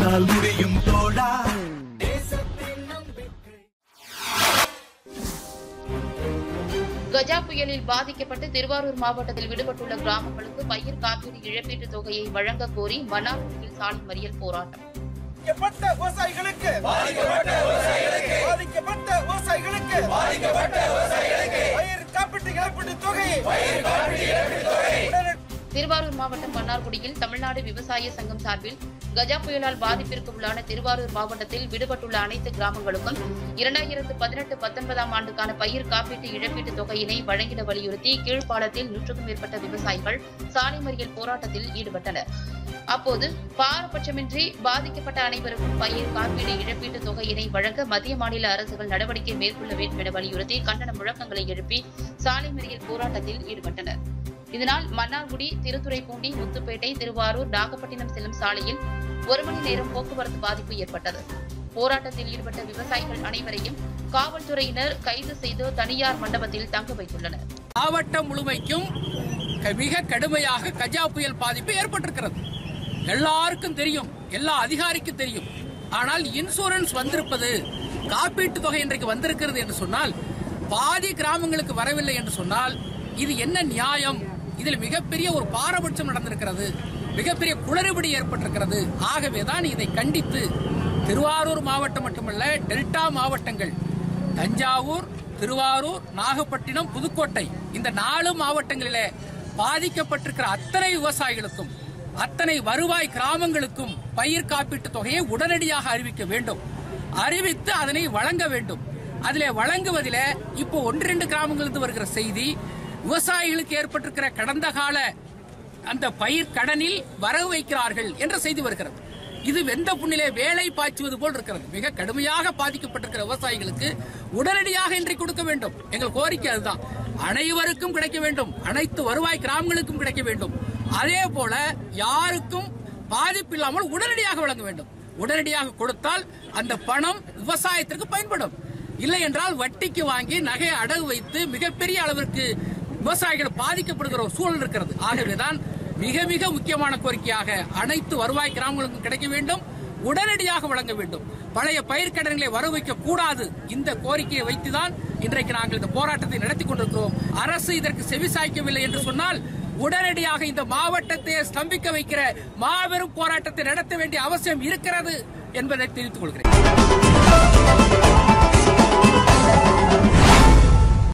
உன்னால் முடியும் தோழா கஜா புயலில் பாதிக்கப்பட்டு திருவாரூர் மாவட்டத்தில் விடுபட்டுள்ள கிராமங்களுக்கு பயிர் காப்பீடு இழப்பீட்டுத் தொகையை வழங்க கோரி மன்னார்குடியில் சாலை மறியல் போராட்டம் பாதிக்கப்பட்ட விவசாயிகளுக்கு பாதிக்கப்பட்ட விவசாயிகளுக்கு பாதிக்கப்பட்ட விவசாயிகளுக்கு பாதிக்கப்பட்ட விவசாயிகளுக்கு பயிர் காப்பீட்டு இழப்பீட்டு தொகை பயிர் காப்பீட்டு இழப்பீட்டு தொகை திருவாரூர் மாவட்டம் மன்னார்குடியில் தமிழ்நாடு விவசாய சங்கம் சார்பில் கஜா புயலால் பாதிப்பிற்கு உள்ளான திருவாரூர் மாவட்டத்தில் விடுபட்டுள்ள அனைத்து கிராமங்களுக்கும் இரண்டாயிரத்து பதினெட்டு பத்தொன்பதாம் ஆண்டுக்கான பயிர் காப்பீட்டு இழப்பீட்டுத் தொகையினை வழங்கிட வலியுறுத்தி கீழ்ப்பாலத்தில் நூற்றுக்கும் மேற்பட்ட விவசாயிகள் சாலை மறியல் போராட்டத்தில் ஈடுபட்டனர் அப்போது பாரபட்சமின்றி பாதிக்கப்பட்ட அனைவருக்கும் பயிர் காப்பீடு இழப்பீட்டுத் தொகையினை வழங்க மத்திய மாநில அரசுகள் நடவடிக்கை மேற்கொள்ள வேண்டும் என வலியுறுத்தி கண்டன முழக்கங்களை எழுப்பி சாலை மறியல் போராட்டத்தில் ஈடுபட்டனர் இதனால் மன்னார்குடி திருத்துறைப்பூண்டி முத்துப்பேட்டை திருவாரூர் நாகப்பட்டினம் செல்லும் சாலையில் ஒரு மணி நேரம் போக்குவரத்து பாதிப்பு ஏற்பட்டது போராட்டத்தில் ஈடுபட்ட விவசாயிகள் அனைவரையும் காவல்துறையினர் கைது செய்து தனியார் மண்டபத்தில் தங்க வைத்துள்ளனர் மாவட்டம் முழுமைக்கும் க- மிக கடுமையாக கஜா புயல் பாதிப்பு ஏற்பட்டிருக்கிறது எல்லாருக்கும் தெரியும் எல்லா அதிகாரிக்கும் தெரியும் ஆனால் இன்சூரன்ஸ் வந்திருப்பது காப்பீட்டு தொகை இன்றைக்கு வந்திருக்கிறது என்று சொன்னால் பாதி கிராமங்களுக்கு வரவில்லை என்று சொன்னால் இது என்ன நியாயம் இதில் மிகப்பெரிய ஒரு பாரபட்சம் நடந்திருக்கிறது மிகப்பெரிய குளறுபடி ஏற்பட்டிருக்கிறது ஆகவேதான் இதை கண்டித்து திருவாரூர் மாவட்டம் மட்டுமல்ல டெல்டா மாவட்டங்கள் தஞ்சாவூர் திருவாரூர் நாகப்பட்டினம் புதுக்கோட்டை இந்த நாலு மாவட்டங்களிலே பாதிக்கப்பட்டிருக்கிற அத்தனை விவசாயிகளுக்கும் அத்தனை வருவாய் கிராமங்களுக்கும் பயிர் காப்பீட்டு தொகையை உடனடியாக அறிவிக்க வேண்டும் அறிவித்து அதனை வழங்க வேண்டும் அதிலே வழங்குவதிலே இப்போ ஒன்றிரண்டு கிராமங்களிலிருந்து வருகிற செய்தி விவசாயிகளுக்கு ஏற்பட்டிருக்கிற கடந்த கால அந்த பயிர் கடனில் வரவு வைக்கிறார்கள் என்ற செய்தி வருகிறது இது வெந்த புண்ணிலே வேலை பாய்ச்சுவது போல் இருக்கிறது மிக கடுமையாக பாதிக்கப்பட்டிருக்கிற விவசாயிகளுக்கு உடனடியாக இன்றைக்கு கொடுக்க வேண்டும் எங்கள் கோரிக்கை அதுதான் அனைவருக்கும் கிடைக்க வேண்டும் அனைத்து வருவாய் கிராமங்களுக்கும் கிடைக்க வேண்டும் அதே போல யாருக்கும் பாதிப்பு இல்லாமல் உடனடியாக வழங்க வேண்டும் உடனடியாக கொடுத்தால் அந்த பணம் விவசாயத்திற்கு பயன்படும் இல்லை என்றால் வட்டிக்கு வாங்கி நகை அடகு வைத்து மிகப்பெரிய அளவிற்கு விவசாயிகள் பாதிக்கப்படுகிற ஒரு சூழல் இருக்கிறது ஆகவேதான் மிக மிக முக்கியமான கோரிக்கையாக அனைத்து வருவாய் கிராமங்களுக்கும் கிடைக்க வேண்டும் உடனடியாக வழங்க வேண்டும் பழைய பயிர்க்கடன்களை வர வைக்க கூடாது இந்த கோரிக்கையை வைத்துதான் இன்றைக்கு நாங்கள் இந்த போராட்டத்தை நடத்தி கொண்டிருக்கிறோம் அரசு இதற்கு செவிசாய்க்கவில்லை என்று சொன்னால் உடனடியாக இந்த மாவட்டத்தை ஸ்தம்பிக்க வைக்கிற மாபெரும் போராட்டத்தை நடத்த வேண்டிய அவசியம் இருக்கிறது என்பதை தெரிவித்துக் கொள்கிறேன்